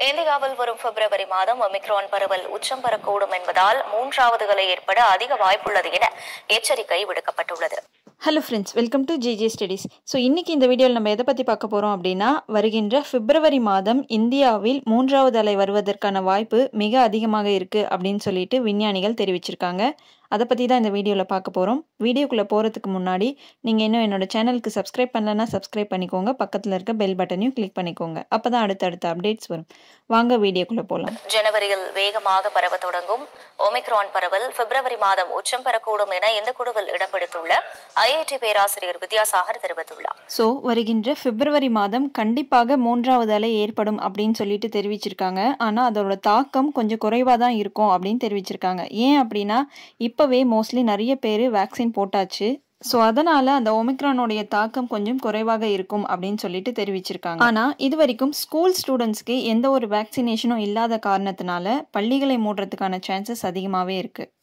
இந்தியாவில் வரும் பிப்ரவரி மாதம் ஒமிக்ரான் பரவல் உச்சம் பெறக்கூடும் என்பதால் மூன்றாவது அலை ஏற்பட அதிக வாய்ப்புள்ளது என எச்சரிக்கை விடுக்கப்பட்டுள்ளது hello friends welcome to GJ studies so இன்றைக்கி இந்த வீடியோவில் நம்ம எதை பற்றி பார்க்க போகிறோம் அப்படின்னா வருகின்ற பிப்ரவரி மாதம் இந்தியாவில் மூன்றாவது அலை வருவதற்கான வாய்ப்பு மிக அதிகமாக இருக்குது அப்படின்னு சொல்லிட்டு விஞ்ஞானிகள் தெரிவிச்சிருக்காங்க அதை பற்றி தான் இந்த வீடியோவில் பார்க்க போகிறோம் வீடியோக்குள்ளே போகிறதுக்கு முன்னாடி நீங்கள் இன்னும் என்னோட சேனலுக்கு சப்ஸ்கிரைப் பண்ணலன்னா சப்ஸ்கிரைப் பண்ணிக்கோங்க பக்கத்தில் இருக்க பெல் பட்டனையும் கிளிக் பண்ணிக்கோங்க அப்போ தான் அடுத்தடுத்த அப்டேட்ஸ் வரும் வாங்க வீடியோக்குள்ளே போகலாம் ஜனவரியில் வேகமாக பரவ தொடங்கும் ஒமிக்ரான் பரவல் பிப்ரவரி மாதம் உச்சம் பெறக்கூடும் என இந்த குழுவில் இடம் பிடித்துள்ள ஐஐடி பேராசிரியர் வித்யாசாகர் தெரிவித்துள்ளார் ஸோ வருகின்ற பிப்ரவரி மாதம் கண்டிப்பாக மூன்றாவது அலை ஏற்படும் அப்படின்னு சொல்லிட்டு தெரிவிச்சிருக்காங்க ஆனால் அதோட தாக்கம் கொஞ்சம் குறைவாக தான் இருக்கும் அப்படின்னு தெரிவிச்சிருக்காங்க ஏன் அப்படின்னா இப்போவே மோஸ்ட்லி நிறைய பேர் வேக்சின் போட்டாச்சு ஸோ அதனால அந்த ஒமிக்ரானோடைய தாக்கம் கொஞ்சம் குறைவாக இருக்கும் அப்படின்னு சொல்லிட்டு தெரிவிச்சிருக்காங்க ஆனால் இது வரைக்கும் ஸ்கூல் ஸ்டூடெண்ட்ஸ்க்கு எந்த ஒரு வேக்சினேஷனும் இல்லாத காரணத்தினால பள்ளிகளை மூடுறதுக்கான சான்சஸ் அதிகமாகவே இருக்கு